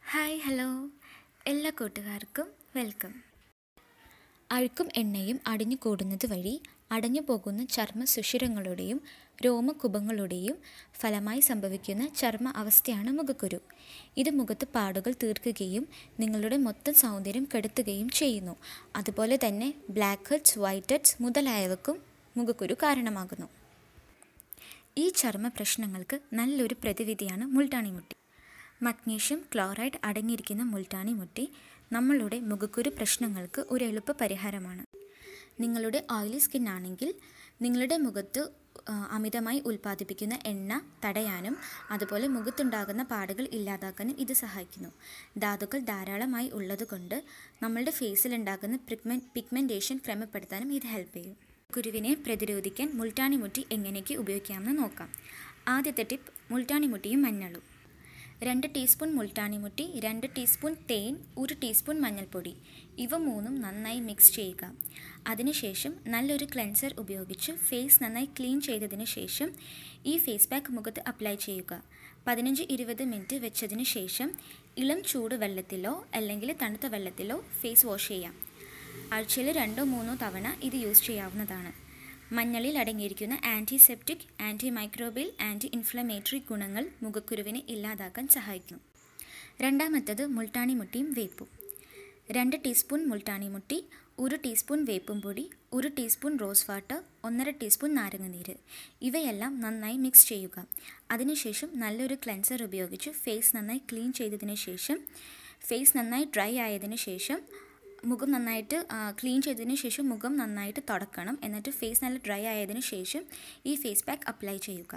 hi hello എല്ലാ കൂട്ടുകാർക്കും welcome അഴുക്കും എണ്ണയും അടിഞ്ഞു കൂടുന്നത് വഴി അടഞ്ഞു പോകുന്ന ചർമ്മ സുഷിരങ്ങളുടെയും രോമകുപങ്ങളുടെയും ഫലമായി സംഭവിക്കുന്ന ചർമ്മ അവസ്ഥയാണ് മുഖക്കുരു ഇത് മുഖത്ത് പാടുകൾ തീർക്കുകയും നിങ്ങളുടെ മൊത്തം സൗന്ദര്യം കെടുത്തുകയും ചെയ്യുന്നു അതുപോലെ തന്നെ ബ്ലാക്ക് ഹെഡ്സ് വൈറ്റ് ഹെഡ്സ് മുതലായവക്കും മുഖക്കുരു കാരണമാകുന്നു ഈ ചർമ്മ പ്രശ്നങ്ങൾക്ക് നല്ലൊരു പ്രതിവിധിയാണ് മുൾട്ടാണി മുട്ടി മഗ്നീഷ്യം ക്ലോറൈഡ് അടങ്ങിയിരിക്കുന്ന മുൾട്ടാണി മുട്ടി നമ്മളുടെ മുഖക്കുരു പ്രശ്നങ്ങൾക്ക് ഒരു എളുപ്പ പരിഹാരമാണ് നിങ്ങളുടെ ഓയിലി സ്കിൻ ആണെങ്കിൽ നിങ്ങളുടെ മുഖത്ത് ആ, അമിതമായി ഉൽപ്പാദിപ്പിക്കുന്ന എണ്ണ തടയാനും അതുപോലെ മുഖത്തുണ്ടാകുന്ന പാടുകൾ ഇല്ലാതാക്കാനും ഇത് സഹായിക്കുന്നു ധാതുക്കൾ ധാരാളമായി ഉള്ളതുകൊണ്ട് നമ്മളുടെ ഫേസിൽ ഉണ്ടാകുന്ന പിഗ്മെൻ പിഗ്മെൻറ്റേഷൻ ക്രമപ്പെടുത്താനും ഇത് ഹെൽപ്പ് ചെയ്യും കുരുവിനെ പ്രതിരോധിക്കാൻ മുൾട്ടാണി മുട്ടി എങ്ങനെയൊക്കെ ഉപയോഗിക്കാമെന്ന് നോക്കാം ആദ്യത്തെ ടിപ്പ് മുൾട്ടാണി മുട്ടിയും മഞ്ഞളും രണ്ട് ടീസ്പൂൺ മുൾട്ടാണി മുട്ടി രണ്ട് ടീസ്പൂൺ തേൻ ഒരു ടീസ്പൂൺ മഞ്ഞൾപ്പൊടി ഇവ മൂന്നും നന്നായി മിക്സ് ചെയ്യുക അതിനുശേഷം നല്ലൊരു ക്ലെൻസർ ഉപയോഗിച്ച് ഫേസ് നന്നായി ക്ലീൻ ചെയ്തതിന് ശേഷം ഈ ഫേസ് പാക്ക് മുഖത്ത് അപ്ലൈ ചെയ്യുക പതിനഞ്ച് ഇരുപത് മിനിറ്റ് വെച്ചതിന് ശേഷം ഇളം ചൂട് വെള്ളത്തിലോ അല്ലെങ്കിൽ തണുത്ത വെള്ളത്തിലോ ഫേസ് വാഷ് ചെയ്യാം ആഴ്ചയിൽ രണ്ടോ മൂന്നോ തവണ ഇത് യൂസ് ചെയ്യാവുന്നതാണ് മഞ്ഞളിൽ അടങ്ങിയിരിക്കുന്ന antiseptic anti microbial anti inflammatory ഗുണങ്ങൾ മുഖക്കുരുവിനെ ഇല്ലാതാക്കാൻ സഹായിക്കുന്നു രണ്ടാമത്തത് മുൾട്ടാണി മുട്ടിയും വേപ്പും രണ്ട് ടീസ്പൂൺ മുൾട്ടാണി മുട്ടി ഒരു ടീസ്പൂൺ വേപ്പും പൊടി ഒരു ടീസ്പൂൺ റോസ് വാട്ടർ ഒന്നര ടീസ്പൂൺ നാരങ്ങനീര് ഇവയെല്ലാം നന്നായി മിക്സ് ചെയ്യുക അതിനുശേഷം നല്ലൊരു ക്ലെൻസർ ഉപയോഗിച്ച് ഫേസ് നന്നായി ക്ലീൻ ചെയ്തതിന് ശേഷം ഫേസ് നന്നായി ഡ്രൈ ആയതിനു ശേഷം മുഖം നന്നായിട്ട് ക്ലീൻ ചെയ്തതിന് ശേഷം മുഖം നന്നായിട്ട് തുടക്കണം എന്നിട്ട് ഫേസ് നല്ല ഡ്രൈ ആയതിനു ശേഷം ഈ ഫേസ് പാക്ക് അപ്ലൈ ചെയ്യുക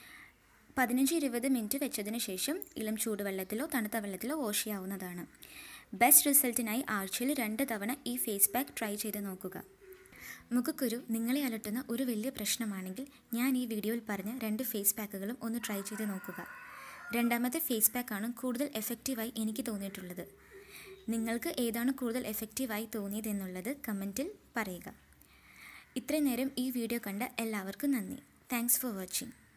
പതിനഞ്ച് ഇരുപത് മിനിറ്റ് വെച്ചതിന് ശേഷം ഇളം ചൂടുവെള്ളത്തിലോ തണുത്ത വെള്ളത്തിലോ വാഷ് ചെയ്യാവുന്നതാണ് ബെസ്റ്റ് റിസൾട്ടിനായി ആഴ്ചയിൽ രണ്ട് തവണ ഈ ഫേസ് പാക്ക് ട്രൈ ചെയ്ത് നോക്കുക മുഖക്കുരു നിങ്ങളെ അലട്ടുന്ന ഒരു വലിയ പ്രശ്നമാണെങ്കിൽ ഞാൻ ഈ വീഡിയോയിൽ പറഞ്ഞ രണ്ട് ഫേസ് പാക്കുകളും ഒന്ന് ട്രൈ ചെയ്ത് നോക്കുക രണ്ടാമത്തെ ഫേസ് പാക്കാണ് കൂടുതൽ എഫക്റ്റീവായി എനിക്ക് തോന്നിയിട്ടുള്ളത് നിങ്ങൾക്ക് ഏതാണ് കൂടുതൽ എഫക്റ്റീവായി തോന്നിയതെന്നുള്ളത് കമൻറ്റിൽ പറയുക ഇത്രയും നേരം ഈ വീഡിയോ കണ്ട എല്ലാവർക്കും നന്ദി താങ്ക്സ് ഫോർ വാച്ചിങ്